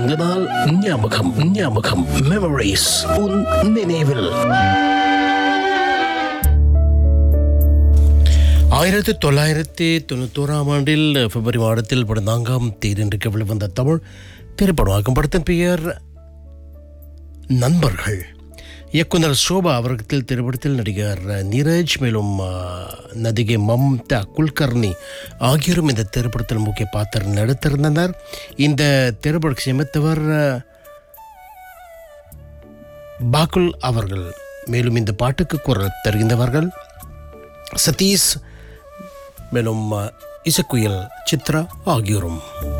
அந்த நாள் ஞாபகம் ஞாபகம் மெமரிஸ் உன் நினைவில் ஆயிரத்தி தொள்ளாயிரத்தி தொண்ணூத்தோராம் ஆண்டில் பிப்ரவரி மாதத்தில் பதினான்காம் தேதியன்றைக்கு வெளிவந்த தமிழ் திரைப்படமாகும் படத்தின் பெயர் நண்பர்கள் இயக்குனர் சோபா அவர்கள் திரைப்படத்தில் நடிகர் நீரஜ் மேலும் ஆ, நடிகை மம்தா குல்கர்னி ஆகியோரும் இந்த திரைப்படத்தில் முக்கிய பாத்திரம் நடித்திருந்தனர் இந்த திரைப்படத்தை அமைத்தவர் ஆ, பாக்குல் அவர்கள் மேலும் இந்த பாட்டுக்கு குரல் தருகின்றவர்கள் சதீஷ் மேலும் ஆ, இசக்குயில் சித்ரா ஆகியோரும்